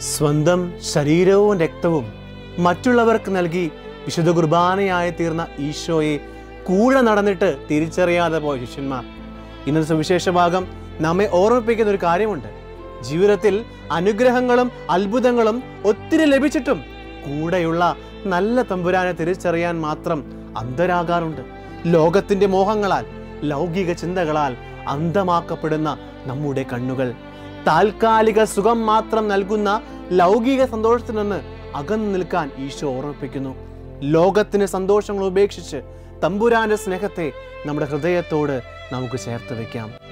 സ്വന്തം ശരീരവും രക്തവും മറ്റുള്ളവർക്ക് നൽകി വിശുദ്ധ കുർബാനയായി തീർന്ന ഈശോയെ കൂടെ നടന്നിട്ട് തിരിച്ചറിയാതെ പോയ ശിഷ്യന്മാർ ഇന്നത്തെ സുവിശേഷ ഭാഗം നമ്മെ ഓർമ്മിപ്പിക്കുന്ന ഒരു കാര്യമുണ്ട് ജീവിതത്തിൽ അനുഗ്രഹങ്ങളും അത്ഭുതങ്ങളും ഒത്തിരി ലഭിച്ചിട്ടും കൂടെയുള്ള നല്ല തമ്പുരാനെ തിരിച്ചറിയാൻ മാത്രം അന്ധരാകാറുണ്ട് ലോകത്തിന്റെ മോഹങ്ങളാൽ ലൗകിക ചിന്തകളാൽ അന്ധമാക്കപ്പെടുന്ന നമ്മുടെ കണ്ണുകൾ താൽക്കാലിക സുഖം മാത്രം നൽകുന്ന ലൗകിക സന്തോഷത്തിൽ നിന്ന് അകന്നു നിൽക്കാൻ ഈശോ ഓർമ്മിപ്പിക്കുന്നു ലോകത്തിന് സന്തോഷങ്ങൾ ഉപേക്ഷിച്ച് തമ്പുരാന്റെ സ്നേഹത്തെ നമ്മുടെ ഹൃദയത്തോട് നമുക്ക് ചേർത്ത് വെക്കാം